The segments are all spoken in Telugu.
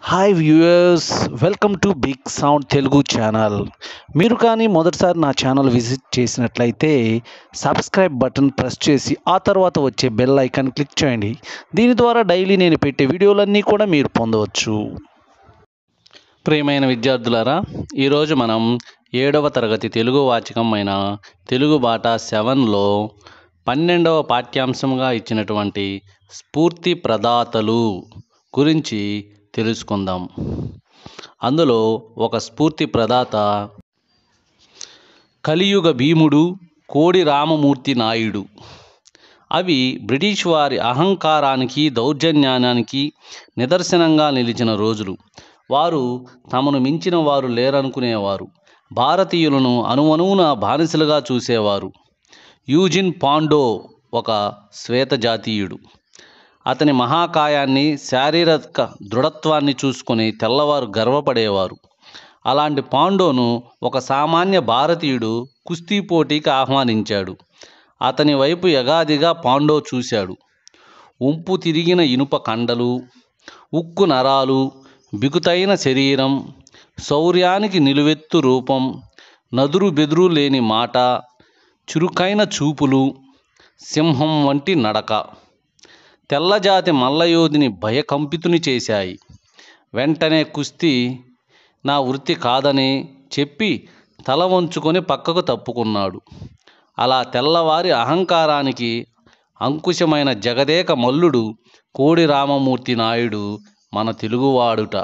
Hi viewers welcome to big sound Telugu channel మీరు కానీ మొదటిసారి నా ఛానల్ విజిట్ చేసినట్లయితే సబ్స్క్రైబ్ బటన్ ప్రెస్ చేసి ఆ తర్వాత వచ్చే బెల్ ఐకాన్ క్లిక్ చేయండి దీని ద్వారా డైలీ నేను పెట్టే వీడియోలన్నీ కూడా మీరు పొందవచ్చు ప్రియమైన విద్యార్థులారా ఈరోజు మనం ఏడవ తరగతి తెలుగు వాచకమైన తెలుగు బాట సెవెన్లో పన్నెండవ పాఠ్యాంశంగా ఇచ్చినటువంటి స్ఫూర్తి ప్రదాతలు గురించి తెలుసుకుందాం అందులో ఒక స్ఫూర్తి ప్రదాత కలియుగ భీముడు కోడి రామమూర్తి నాయుడు అవి బ్రిటిష్ వారి అహంకారానికి దౌర్జన్యానికి నిదర్శనంగా నిలిచిన రోజులు వారు తమను మించిన వారు లేరనుకునేవారు భారతీయులను అణువణువున బానిసలుగా చూసేవారు యూజిన్ పాండో ఒక శ్వేత జాతీయుడు అతని మహాకాయాన్ని శారీరక దృఢత్వాన్ని చూసుకొని తెల్లవారు గర్వపడేవారు అలాంటి పాండోను ఒక సామాన్య భారతీయుడు కుస్తీ పోటీకి ఆహ్వానించాడు అతని వైపు యగాదిగా పాండో చూశాడు ఉంపు తిరిగిన ఇనుప కండలు ఉక్కు నరాలు బిగుతైన శరీరం శౌర్యానికి నిలువెత్తు రూపం నదురు బెదురు లేని మాట చురుకైన చూపులు సింహం వంటి నడక తెల్లజాతి మల్లయోధిని భయకంపితుని చేశాయి వెంటనే కుస్తీ నా వృత్తి కాదని చెప్పి తల వంచుకొని పక్కకు తప్పుకున్నాడు అలా తెల్లవారి అహంకారానికి అంకుశమైన జగదేక మల్లుడు కోడి రామమూర్తి నాయుడు మన తెలుగువాడుట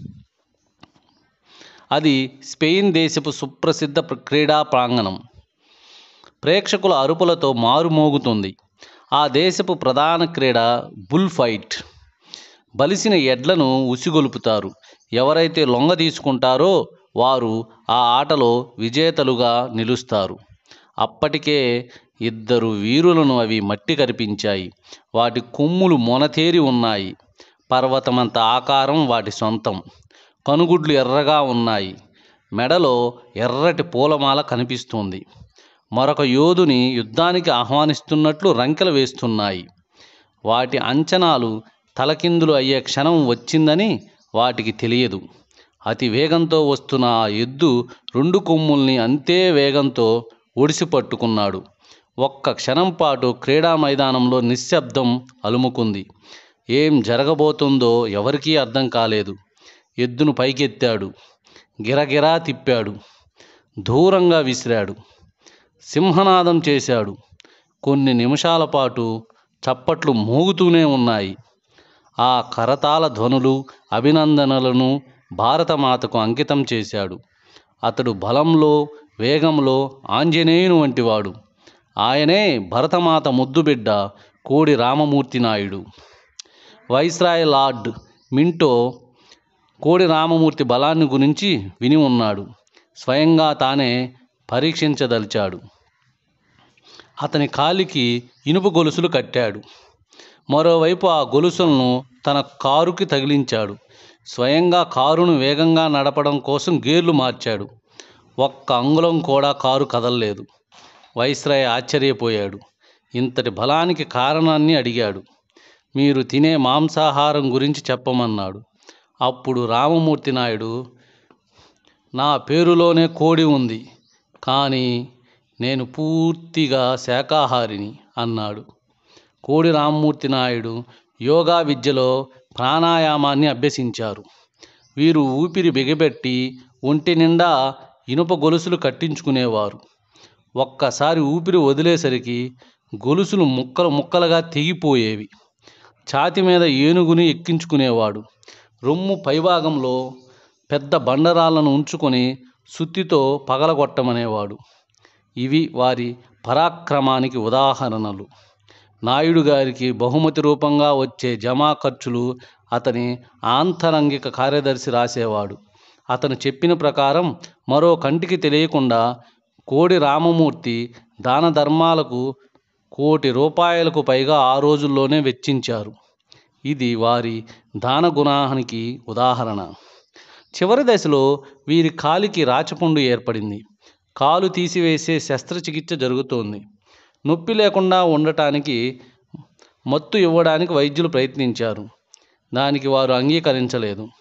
అది స్పెయిన్ దేశపు సుప్రసిద్ధ ప్ర- క్రీడా ప్రాంగణం ప్రేక్షకుల అరుపులతో మారుమోగుతుంది ఆ దేశపు ప్రధాన క్రీడ బుల్ ఫైట్ బలిసిన ఎడ్లను ఉసిగొలుపుతారు ఎవరైతే లొంగ తీసుకుంటారో వారు ఆ ఆటలో విజేతలుగా నిలుస్తారు అప్పటికే ఇద్దరు వీరులను అవి మట్టి కరిపించాయి వాటి కొమ్ములు మొనతేరి ఉన్నాయి పర్వతమంత ఆకారం వాటి సొంతం కనుగుడ్లు ఎర్రగా ఉన్నాయి మెడలో ఎర్రటి పూలమాల కనిపిస్తుంది మరొక యోధుని యుద్ధానికి ఆహ్వానిస్తున్నట్లు రంకెలు వేస్తున్నాయి వాటి అంచనాలు తలకిందులు అయ్యే క్షణం వచ్చిందని వాటికి తెలియదు అతి వేగంతో వస్తున్న ఆ ఎద్దు రెండు కొమ్ముల్ని అంతే వేగంతో ఒడిసి పట్టుకున్నాడు ఒక్క క్షణం పాటు క్రీడా మైదానంలో నిశ్శబ్దం అలుముకుంది ఏం జరగబోతుందో ఎవరికీ అర్థం కాలేదు ఎద్దును పైకెత్తాడు గిరగిరా తిప్పాడు దూరంగా విసిరాడు సింహనాదం చేశాడు కొన్ని నిమిషాల పాటు చప్పట్లు మోగుతూనే ఉన్నాయి ఆ కరతాళ ధ్వనులు అభినందనలను భారతమాతకు అంకితం చేశాడు అతడు బలంలో వేగంలో ఆంజనేయుని వంటివాడు ఆయనే భరతమాత ముద్దుబిడ్డ Kodi Ramamurthy Naidu viceroy Lord Minto Kodi Ramamurthy బలాన్ని గురించి విని ఉన్నాడు స్వయంగా తానే పరీక్షించదలిచాడు అతని కాలికి ఇనుప గొలుసులు కట్టాడు మరోవైపు ఆ గొలుసులను తన కారుకి తగిలించాడు స్వయంగా కారును వేగంగా నడపడం కోసం గేర్లు మార్చాడు ఒక్క అంగుళం కూడా కారు కదలలేదు వైస్రాయ్ ఆశ్చర్యపోయాడు ఇంతటి బలానికి కారణాన్ని అడిగాడు మీరు తినే మాంసాహారం గురించి చెప్పమన్నాడు అప్పుడు రామమూర్తి నాయుడు నా పేరులోనే కోడి ఉంది కానీ నేను పూర్తిగా శాకాహారిని అన్నాడు కోడి రామమూర్తి నాయుడు యోగా విద్యలో ప్రాణాయామాన్ని అభ్యసించారు వీరు ఊపిరి బిగబెట్టి ఒంటి నిండా ఇనుప గొలుసులు కట్టించుకునేవారు ఒక్కసారి ఊపిరి వదిలేసరికి గొలుసులు ముక్కలు ముక్కలుగా తెగిపోయేవి ఛాతి మీద ఏనుగుని ఎక్కించుకునేవాడు రొమ్ము పైభాగంలో పెద్ద బండరాలను ఉంచుకొని సుత్తితో పగలగొట్టమనేవాడు ఇవి వారి పరాక్రమానికి ఉదాహరణలు నాయుడు గారికి బహుమతి రూపంగా వచ్చే జమా ఖర్చులు అతని ఆంతరంగిక కార్యదర్శి రాసేవాడు అతను చెప్పిన ప్రకారం మరో కంటికి తెలియకుండా కోడి రామమూర్తి దాన ధర్మాలకు కోటి రూపాయలకు పైగా ఆ రోజుల్లోనే వెచ్చించారు ఇది వారి దాన గుణానికి ఉదాహరణ చివరి దశలో వీరి కాలికి రాచపుండు ఏర్పడింది కాలు తీసివేసే శస్త్రచికిత్స జరుగుతోంది నొప్పి లేకుండా ఉండటానికి మత్తు ఇవ్వడానికి వైద్యులు ప్రయత్నించారు దానికి వారు అంగీకరించలేదు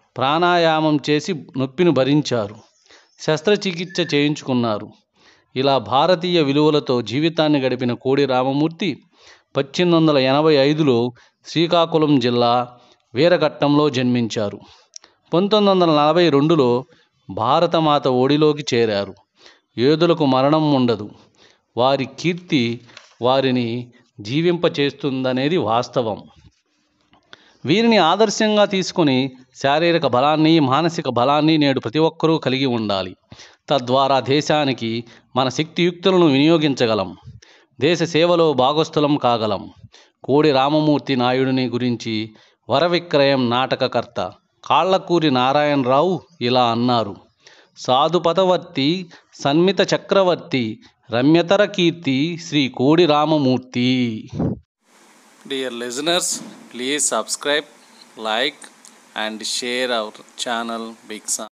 ప్రాణాయామం చేసి నొప్పిని భరించారు శస్త్రచికిత్స చేయించుకున్నారు ఇలా భారతీయ విలువలతో జీవితాన్ని గడిపిన కోడి రామమూర్తి పద్దెనిమిది వందల ఎనభై ఐదులో శ్రీకాకుళం జిల్లా వీరఘట్టంలో జన్మించారు పంతొమ్మిది వందల నలభై రెండులో భారతమాత ఒడిలోకి చేరారు యోధులకు మరణం ఉండదు వారి కీర్తి వారిని జీవింపచేస్తుందనేది వాస్తవం వీరిని ఆదర్శంగా తీసుకొని శారీరక బలాన్ని మానసిక బలాన్ని నేడు ప్రతి ఒక్కరూ కలిగి ఉండాలి తద్వారా దేశానికి మన శక్తియుక్తులను వినియోగించగలం దేశ సేవలో భాగస్థులం కాగలం కోడి రామమూర్తి నాయుడిని గురించి వరవిక్రయం నాటకకర్త కాళ్ళకూరి నారాయణరావు ఇలా అన్నారు సాధుపదవర్తి సన్మిత చక్రవర్తి రమ్యతర కీర్తి శ్రీ కోడి Ramamurthy Dear listeners, please subscribe, like, and share our channel Big Sound.